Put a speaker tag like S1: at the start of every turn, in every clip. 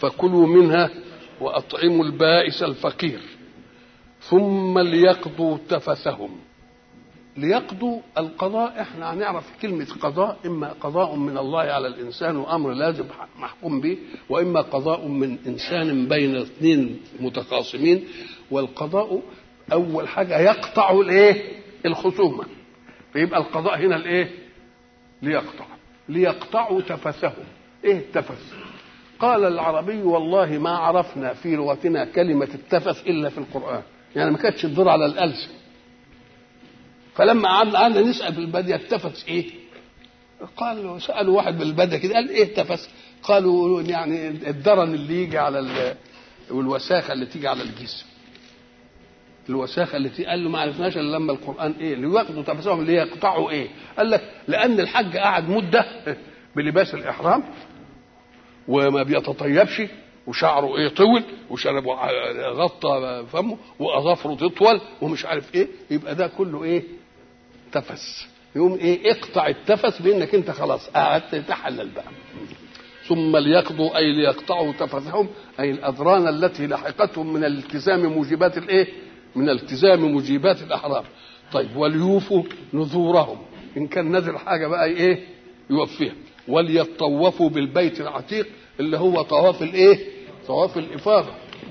S1: فكلوا منها وأطعموا البائس الفقير ثم ليقضوا تفثهم ليقضوا القضاء احنا هنعرف كلمة قضاء إما قضاء من الله على الإنسان وأمر لازم محكوم به وإما قضاء من إنسان بين اثنين متخاصمين والقضاء أول حاجة يقطع الإيه؟ الخصومة فيبقى القضاء هنا الإيه؟ ليقطع ليقطعوا تفثهم إيه التفث؟ قال العربي والله ما عرفنا في لغتنا كلمة التفث إلا في القرآن يعني ما كانتش تدور على الألسن فلما قعدنا قعدنا نسال في الباديه التفت ايه؟ قال سالوا واحد بالباديه كده قال ايه التفت؟ قالوا يعني الدرن اللي يجي على ال- والوساخه اللي تيجي على الجسم. الوساخه اللي تيجي قال له ما عرفناش الا لما القران ايه؟ اللي ياخدوا تفسهم اللي يقطعوا ايه؟ قال لك لان الحج قعد مده بلباس الاحرام وما بيتطيبش وشعره ايه طول وشرب غطى فمه واظافره تطول ومش عارف ايه يبقى ده كله ايه تفس يقوم ايه اقطع التفس بانك انت خلاص قعدت تحلل بقى ثم ليقضوا اي ليقطعوا تفثهم اي الاذران التي لحقتهم من الالتزام موجبات الايه من التزام موجبات الاحرام طيب وليوفوا نذورهم ان كان نذر حاجه بقى ايه يوفيها وليطوفوا بالبيت العتيق اللي هو طواف الايه طواف الافاضه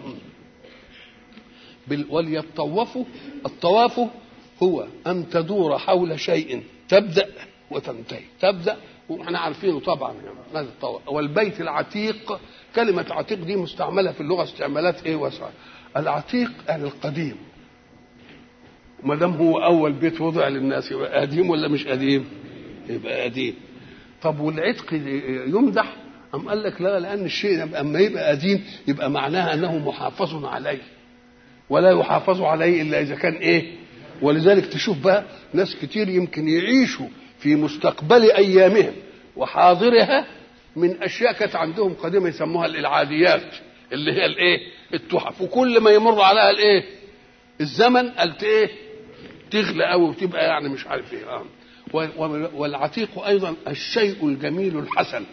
S1: بال- وليطوفوا الطواف هو ان تدور حول شيء تبدا وتنتهي تبدا واحنا عارفينه طبعا يعني هذا الطواف والبيت العتيق كلمه عتيق دي مستعمله في اللغه استعمالات ايه واسعه العتيق يعني القديم ما دام هو اول بيت وضع للناس يبقى قديم ولا مش قديم يبقى قديم طب والعتق يمدح أم قال لك لا لأن الشيء أما يبقى قديم يبقى معناها أنه محافظ عليه ولا يحافظ عليه إلا إذا كان إيه ولذلك تشوف بقى ناس كتير يمكن يعيشوا في مستقبل أيامهم وحاضرها من أشياء كانت عندهم قديمة يسموها العاديات اللي هي الإيه التحف وكل ما يمر عليها الإيه الزمن قالت إيه تغلى قوي وتبقى يعني مش عارف إيه آه. و- و- والعتيق ايضا الشيء الجميل الحسن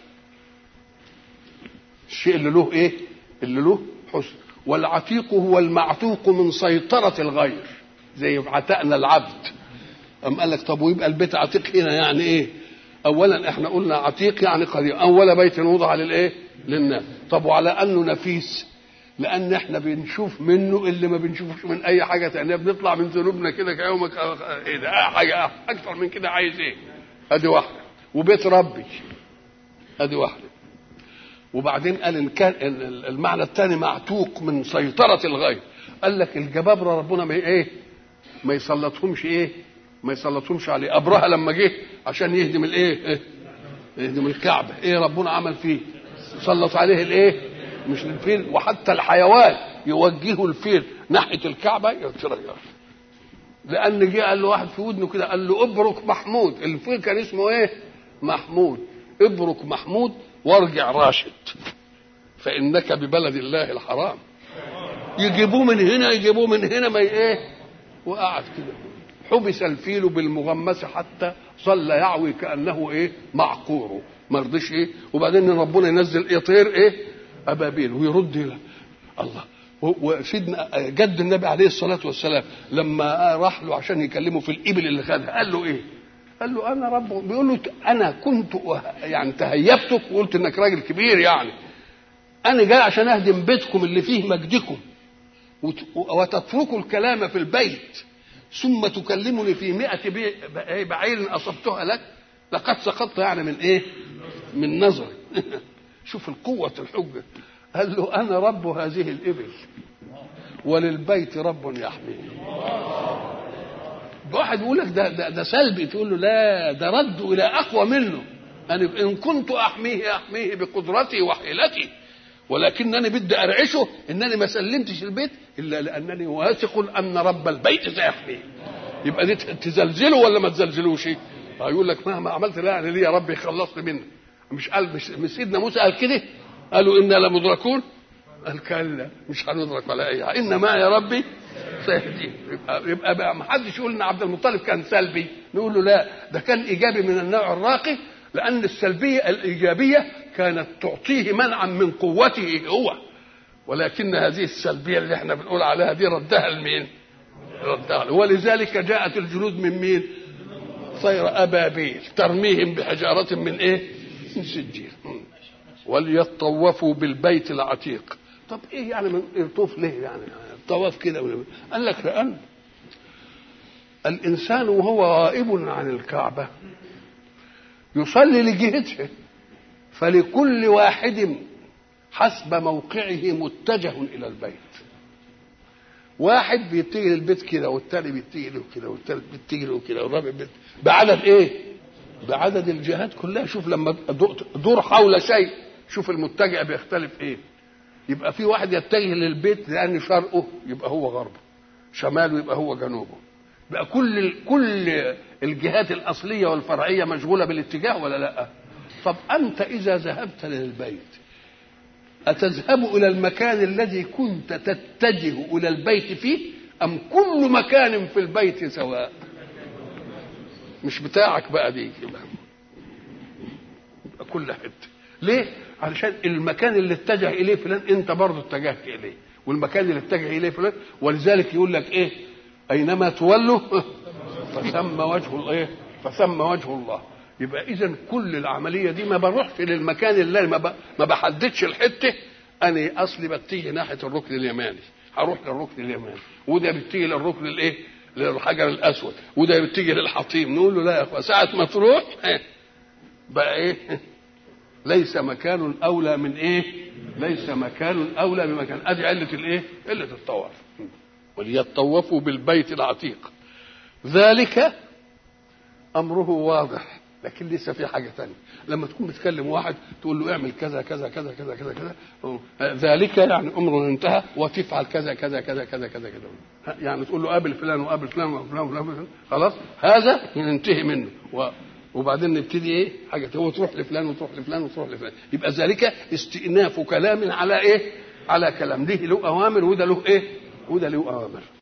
S1: الشيء اللي له ايه اللي له حسن والعتيق هو المعتوق من سيطرة الغير زي عتقنا العبد أم قال لك طب ويبقى البيت عتيق هنا يعني ايه اولا احنا قلنا عتيق يعني قديم اول بيت وضع للايه للناس طب وعلى انه نفيس لان احنا بنشوف منه اللي ما بنشوفش من اي حاجه تانية بنطلع من ذنوبنا كده كيومك ايه ده آه حاجه اكثر من كده عايز ايه ادي واحده وبيت ربي ادي واحده وبعدين قال ان كان المعنى الثاني معتوق من سيطره الغير قال لك الجبابره ربنا ما ايه ما يسلطهمش ايه ما يسلطهمش عليه ابرهه لما جه عشان يهدم الايه إيه؟ يهدم الكعبه ايه ربنا عمل فيه سلط عليه الايه مش الفيل وحتى الحيوان يوجهوا الفيل ناحيه الكعبه يترجع لان جه قال له واحد في ودنه كده قال له ابرك محمود الفيل كان اسمه ايه محمود ابرك محمود وارجع راشد فانك ببلد الله الحرام يجيبوه من هنا يجيبوه من هنا ما ايه وقعد كده حبس الفيل بالمغمس حتى ظل يعوي كانه ايه معقور ما رضيش ايه وبعدين ربنا ينزل ايه طير ايه ابابيل ويرد له الله وسيدنا جد النبي عليه الصلاه والسلام لما راح له عشان يكلمه في الابل اللي خدها قال له ايه؟ قال له انا رب بيقول له انا كنت يعني تهيبتك وقلت انك راجل كبير يعني انا جاي عشان اهدم بيتكم اللي فيه مجدكم وتتركوا الكلام في البيت ثم تكلمني في مئة بعير أصبتها لك لقد سقطت يعني من إيه من نظري شوف القوة الحجة قال له أنا رب هذه الإبل وللبيت رب يحميه واحد يقول لك ده, ده, ده سلبي تقول له لا ده رد إلى أقوى منه أنا إن كنت أحميه أحميه بقدرتي وحيلتي ولكنني بدي أرعشه إنني ما سلمتش البيت إلا لأنني واثق أن رب البيت سيحميه يبقى دي تزلزله ولا ما تزلزلوش هيقول لك مهما عملت لا يعني ليه يا رب خلصني منه مش قال مش, مش سيدنا موسى قال كده قالوا انا لمدركون قال كلا مش هندرك ولا اي حاجه انما يا ربي سيهدين يبقى, يبقى بقى ما حدش يقول ان عبد المطلب كان سلبي نقول له لا ده كان ايجابي من النوع الراقي لان السلبيه الايجابيه كانت تعطيه منعا من قوته هو ولكن هذه السلبيه اللي احنا بنقول عليها دي ردها لمين؟ ردها له. ولذلك جاءت الجنود من مين؟ طير ابابيل ترميهم بحجاره من ايه؟ من سجيل وليطوفوا بالبيت العتيق طب ايه يعني من يطوف ليه يعني الطواف كده قال لك لان الانسان وهو غائب عن الكعبه يصلي لجهته فلكل واحد حسب موقعه متجه الى البيت واحد بيتجه للبيت كده والتاني بيتجه له كده والتالت بيتجه له كده والرابع بيت بعدد ايه؟ بعدد الجهات كلها شوف لما دور حول شيء شوف المتجه بيختلف ايه يبقى في واحد يتجه للبيت لان شرقه يبقى هو غربه شماله يبقى هو جنوبه بقى كل كل الجهات الاصليه والفرعيه مشغوله بالاتجاه ولا لا طب انت اذا ذهبت للبيت اتذهب الى المكان الذي كنت تتجه الى البيت فيه ام كل مكان في البيت سواء مش بتاعك بقى دي يبقى كل حته ليه علشان المكان اللي اتجه اليه فلان انت برضه اتجهت اليه والمكان اللي اتجه اليه فلان ولذلك يقول لك ايه اينما تولوا فثم وجه الايه فثم وجه الله يبقى اذا كل العمليه دي ما بروحش للمكان اللي ما, ب... ما بحددش الحته انا اصلي بتيجي ناحيه الركن اليماني هروح للركن اليماني وده بتيجي للركن الايه للحجر الاسود وده بتيجي للحطيم نقول له لا يا اخويا ساعه ما تروح بقى ايه ليس مكان اولى من ايه ليس مكان اولى بمكان ادي عله الايه عله الطواف وليطوفوا بالبيت العتيق ذلك امره واضح لكن لسه في حاجه ثانيه لما تكون بتكلم واحد تقول له اعمل كذا كذا كذا كذا كذا كذا ذلك يعني امر انتهى وتفعل كذا كذا كذا كذا كذا كذا يعني تقول له قابل فلان وقابل فلان وقابل فلان وقابل خلاص هذا ننتهي منه و وبعدين نبتدي ايه حاجه هو تروح لفلان وتروح لفلان وتروح لفلان يبقى ذلك استئناف كلام على ايه على كلام ده له اوامر وده له ايه وده له اوامر